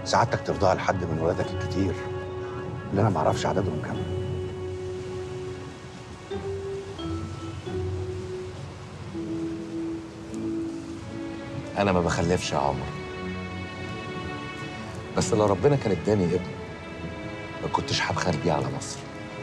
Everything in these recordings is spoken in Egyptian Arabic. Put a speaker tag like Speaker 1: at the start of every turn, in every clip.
Speaker 1: سعادتك ترضاها لحد من ولادك الكتير اللي انا ما اعرفش عددهم كام
Speaker 2: انا ما بخلفش يا عمر بس لو ربنا كان اداني ابن ما كنتش هبخل بيه على مصر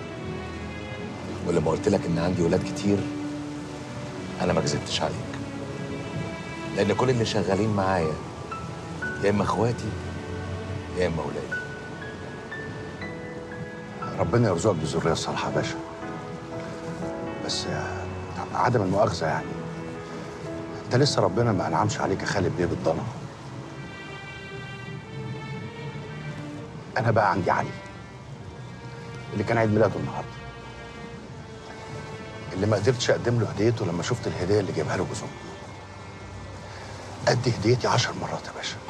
Speaker 2: ولما قلت لك ان عندي ولاد كتير انا ما كذبتش عليك لان كل اللي شغالين معايا يا اما اخواتي يا اما اولادي
Speaker 1: ربنا يرزقك بالذريه الصالحه يا باشا بس آه، عدم المؤاخذه يعني انت لسه ربنا ما انعمش عليك يا خالد بيه بالضنا انا بقى عندي علي اللي كان عيد ميلاده النهارده اللي ما قدرتش اقدم له هديته لما شفت الهديه اللي جايبها له جوز امه قد هديتي عشر مرات يا باشا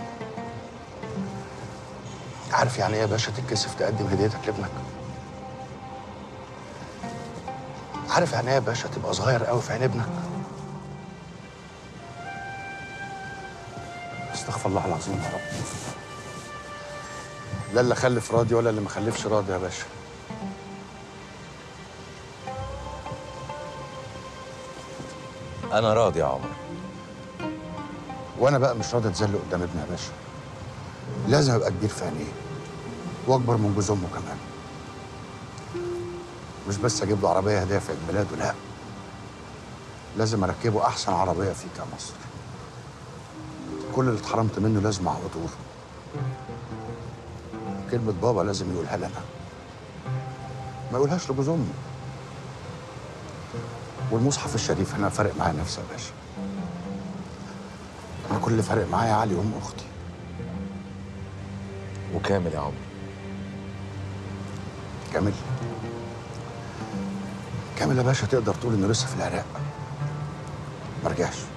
Speaker 1: عارف يعني ايه يا باشا تتكسف تقدم هديتك لابنك عارف يعني ايه يا باشا تبقى صغير قوي في عين ابنك استغفر الله العظيم يا رب لا اللي خلف راضي ولا اللي ما خلفش راضي يا باشا
Speaker 2: انا راضي يا عمر
Speaker 1: وانا بقى مش راضي اتذل قدام ابني يا باشا لازم ابقى كبير في عينيه واكبر من جوز امه كمان مش بس اجيب له عربيه هديه في عيد ميلاده لا لازم اركبه احسن عربيه فيك يا مصر كل اللي اتحرمت منه لازم اعوضه له كلمه بابا لازم يقولها لنا ما يقولهاش لجوز امه والمصحف الشريف هنا فارق معايا نفسي يا باشا انا كل اللي فارق معايا علي وام اختي
Speaker 2: وكامل يا عمر
Speaker 1: كامل كامل يا باشا تقدر تقول انه لسه في العراق ما رجعش